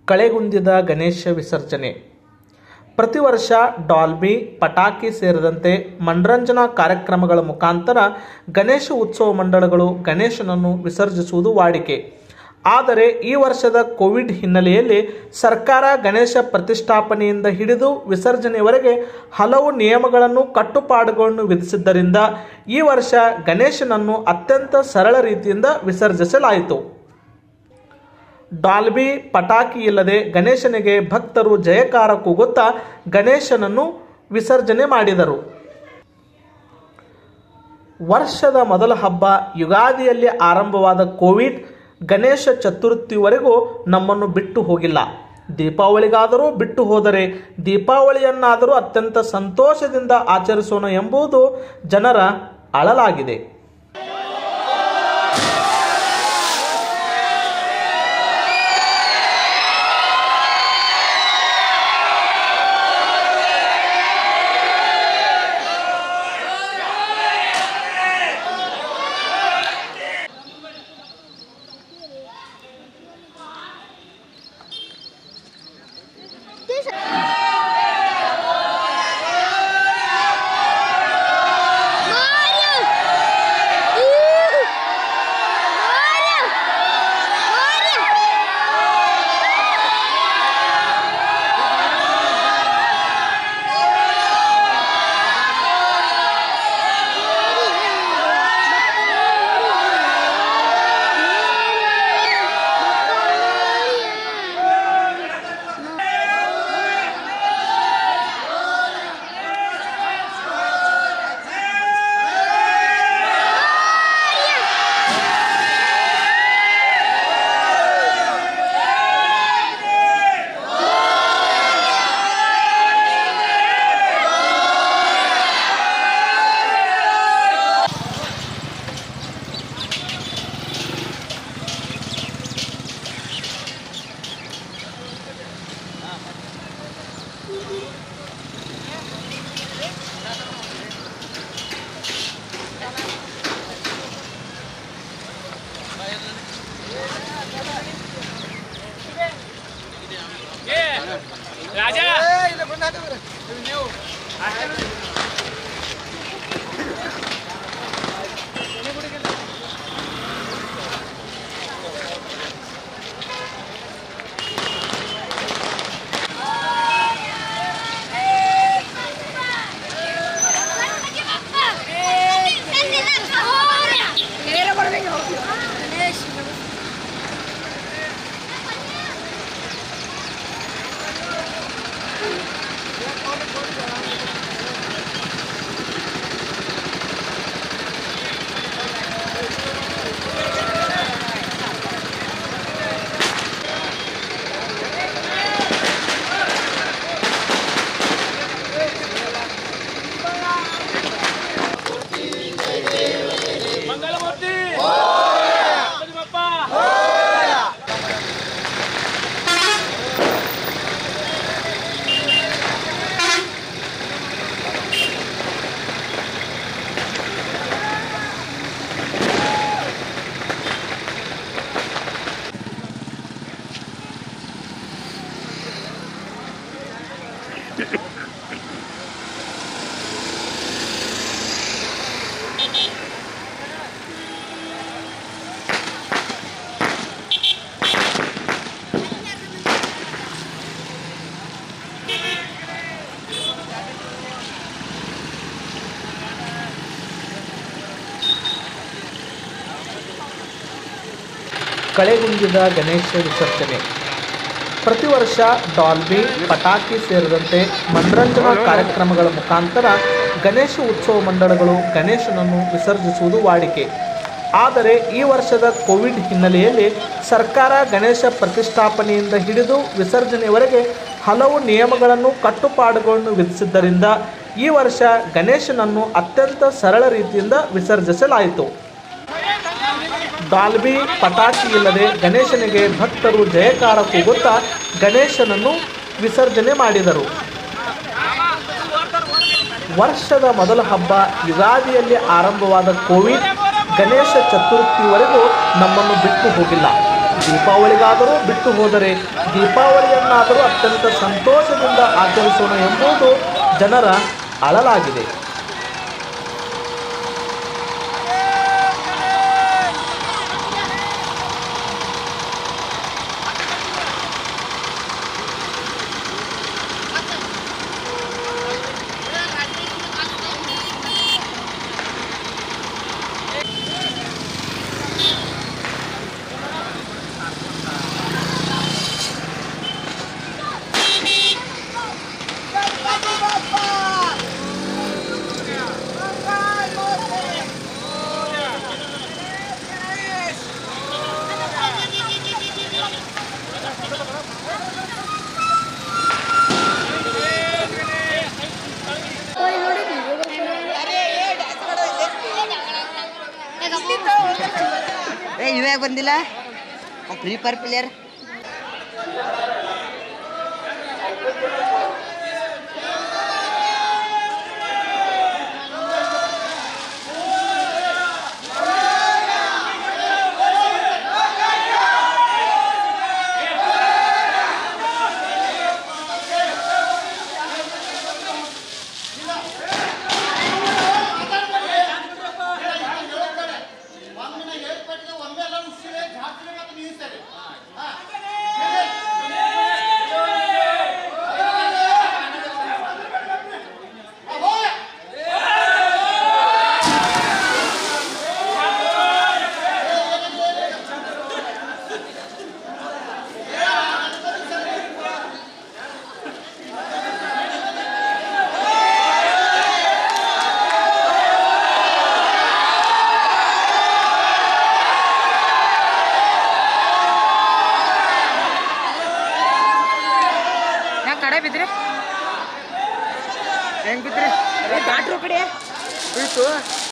ಕಳೆಗುಂದಿದ ಗಣೇಶ ವಿಸರ್ಜನೆ ಪ್ರತಿ ವರ್ಷ ಡಾಲ್ಬಿ ಪಟಾಕಿ ಸೇರಿದಂತೆ ಮನರಂಜನಾ ಕಾರ್ಯಕ್ರಮಗಳ ಮುಖಾಂತರ ಗಣೇಶ ಉತ್ಸವ ಮಂಡಳಗಳು ಗಣೇಶನನ್ನು ವಿಸರ್ಜಿಸುವುದು ವಾಡಿಕೆ ಆದರೆ ಈ ವರ್ಷದ ಕೋವಿಡ್ ಹಿನ್ನೆಲೆಯಲ್ಲಿ ಸರ್ಕಾರ ಗಣೇಶ ಪ್ರತಿಷ್ಠಾಪನೆಯಿಂದ ಹಿಡಿದು ವಿಸರ್ಜನೆಯವರೆಗೆ ಹಲವು ನಿಯಮಗಳನ್ನು ಕಟ್ಟುಪಾಡುಗಳನ್ನು ವಿಧಿಸಿದ್ದರಿಂದ ಈ ವರ್ಷ ಗಣೇಶನನ್ನು ಅತ್ಯಂತ ಸರಳ ರೀತಿಯಿಂದ ವಿಸರ್ಜಿಸಲಾಯಿತು ಡಾಲ್ಬಿ ಪಟಾಕಿ ಇಲ್ಲದೆ ಗಣೇಶನಿಗೆ ಭಕ್ತರು ಜಯಕಾರ ಕೂಗುತ್ತಾ ಗಣೇಶನನ್ನು ವಿಸರ್ಜನೆ ಮಾಡಿದರು ವರ್ಷದ ಮೊದಲ ಹಬ್ಬ ಯುಗಾದಿಯಲ್ಲಿ ಆರಂಭವಾದ ಕೋವಿಡ್ ಗಣೇಶ ಚತುರ್ಥಿವರೆಗೂ ನಮ್ಮನ್ನು ಬಿಟ್ಟು ಹೋಗಿಲ್ಲ ದೀಪಾವಳಿಗಾದರೂ ಬಿಟ್ಟು ಹೋದರೆ ದೀಪಾವಳಿಯನ್ನಾದರೂ ಅತ್ಯಂತ ಸಂತೋಷದಿಂದ ಆಚರಿಸೋಣ ಎಂಬುದು ಜನರ ಅಳಲಾಗಿದೆ Mario! Mario! Mario! ರಾಜಾ ನೇರ ಬರ್ಬೇಕು ಗಣೇಶ್ ಮಂಗಲಮೂರ್ತಿ ಗಣಪತಿ ಬಪ್ಪ ಕಳೆಗುಂದಿದ ಗಣೇಶ ವಿಸರ್ಜನೆ ಪ್ರತಿ ವರ್ಷ ಡಾಲ್ಬಿ ಪಟಾಕಿ ಸೇರಿದಂತೆ ಮನರಂಜನಾ ಕಾರ್ಯಕ್ರಮಗಳ ಮುಖಾಂತರ ಗಣೇಶ ಉತ್ಸವ ಮಂಡಳಗಳು ಗಣೇಶನನ್ನು ವಿಸರ್ಜಿಸುವುದು ವಾಡಿಕೆ ಆದರೆ ಈ ವರ್ಷದ ಕೋವಿಡ್ ಹಿನ್ನೆಲೆಯಲ್ಲಿ ಸರ್ಕಾರ ಗಣೇಶ ಪ್ರತಿಷ್ಠಾಪನೆಯಿಂದ ಹಿಡಿದು ವಿಸರ್ಜನೆಯವರೆಗೆ ಹಲವು ನಿಯಮಗಳನ್ನು ಕಟ್ಟುಪಾಡುಗಳನ್ನು ವಿಧಿಸಿದ್ದರಿಂದ ಈ ವರ್ಷ ಗಣೇಶನನ್ನು ಅತ್ಯಂತ ಸರಳ ರೀತಿಯಿಂದ ವಿಸರ್ಜಿಸಲಾಯಿತು ಡಾಲ್ಬಿ ಪಟಾಕಿ ಇಲ್ಲದೆ ಗಣೇಶನಿಗೆ ಭಕ್ತರು ಜಯಕಾರ ಕೂಗುತ್ತಾ ಗಣೇಶನನ್ನು ವಿಸರ್ಜನೆ ಮಾಡಿದರು ವರ್ಷದ ಮೊದಲ ಹಬ್ಬ ಯುಗಾದಿಯಲ್ಲಿ ಆರಂಭವಾದ ಕೋವಿಡ್ ಗಣೇಶ ಚತುರ್ಥಿವರೆಗೂ ನಮ್ಮನ್ನು ಬಿಟ್ಟು ಹೋಗಿಲ್ಲ ದೀಪಾವಳಿಗಾದರೂ ಬಿಟ್ಟು ಹೋದರೆ ದೀಪಾವಳಿಯನ್ನಾದರೂ ಅತ್ಯಂತ ಸಂತೋಷದಿಂದ ಆಚರಿಸೋಣ ಎಂಬುದು ಜನರ ಅಳಲಾಗಿದೆ ಏ ಇವಾಗ ಬಂದಿಲ್ಲ ಫ್ರೀ ಫೈರ್ ಪ್ಲೇಯರ್ ಯಾಕೆ ಕಡೆ ಬಿದ್ರಿ ಹೆಂಗ್ ಬಿದ್ರಿ ಡಾಕ್ಟ್ರು ಕಡೆ ಬೀಳ್ತು